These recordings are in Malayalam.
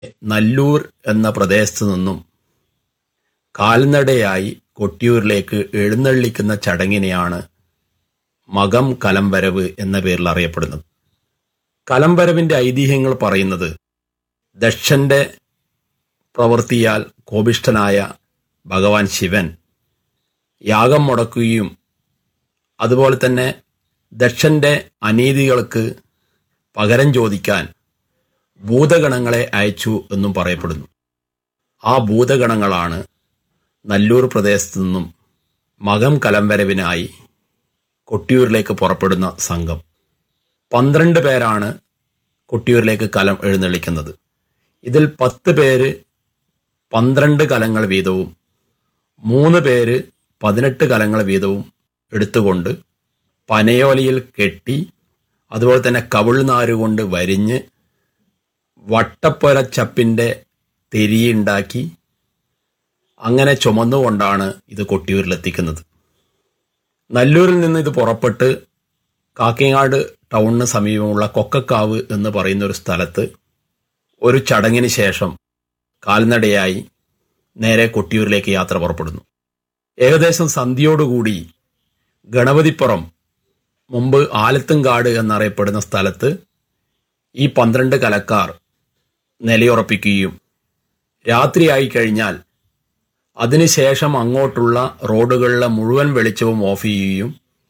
നല്ലൂർ എന്ന പ്രദേശത്തു നിന്നും കാൽനടയായി കൊട്ടിയൂരിലേക്ക് എഴുന്നള്ളിക്കുന്ന ചടങ്ങിനെയാണ് മകം കലംവരവ് എന്ന പേരിൽ അറിയപ്പെടുന്നത് കലംവരവിന്റെ ഐതിഹ്യങ്ങൾ പറയുന്നത് ദക്ഷന്റെ പ്രവൃത്തിയാൽ കോപിഷ്ഠനായ ഭഗവാൻ ശിവൻ യാഗം മുടക്കുകയും അതുപോലെ തന്നെ ദക്ഷന്റെ അനീതികൾക്ക് പകരം ചോദിക്കാൻ ഭൂതഗണങ്ങളെ അയച്ചു എന്നും പറയപ്പെടുന്നു ആ ഭൂതഗണങ്ങളാണ് നല്ലൂർ പ്രദേശത്തു നിന്നും മകം കലംവരവിനായി കൊട്ടിയൂരിലേക്ക് പുറപ്പെടുന്ന സംഘം പന്ത്രണ്ട് പേരാണ് കൊട്ടിയൂരിലേക്ക് കലം എഴുന്നള്ളിക്കുന്നത് ഇതിൽ പത്ത് പേര് പന്ത്രണ്ട് കലങ്ങൾ വീതവും മൂന്ന് പേര് പതിനെട്ട് കലങ്ങൾ വീതവും എടുത്തുകൊണ്ട് പനയോലയിൽ കെട്ടി അതുപോലെ തന്നെ കവിൾനാര് കൊണ്ട് വരിഞ്ഞ് വട്ടപ്പൊരച്ചപ്പിൻ്റെ തെരിയുണ്ടാക്കി അങ്ങനെ ചുമന്നുകൊണ്ടാണ് ഇത് കൊട്ടിയൂരിലെത്തിക്കുന്നത് നല്ലൂരിൽ നിന്ന് ഇത് പുറപ്പെട്ട് കാക്കിങ്ങാട് ടൗണിന് സമീപമുള്ള കൊക്കക്കാവ് എന്ന് പറയുന്ന ഒരു സ്ഥലത്ത് ഒരു ചടങ്ങിന് ശേഷം കാൽനടയായി നേരെ കൊട്ടിയൂരിലേക്ക് യാത്ര പുറപ്പെടുന്നു ഏകദേശം സന്ധ്യയോടുകൂടി ഗണപതിപ്പുറം മുമ്പ് ആലത്തുംകാട് എന്നറിയപ്പെടുന്ന സ്ഥലത്ത് ഈ പന്ത്രണ്ട് കലക്കാർ നിലയുറപ്പിക്കുകയും രാത്രിയായി കഴിഞ്ഞാൽ അതിനുശേഷം അങ്ങോട്ടുള്ള റോഡുകളിലെ മുഴുവൻ വെളിച്ചവും ഓഫ് ചെയ്യുകയും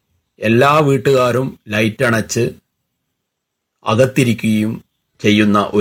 എല്ലാ വീട്ടുകാരും ലൈറ്റ് അണച്ച് അകത്തിരിക്കുകയും ചെയ്യുന്ന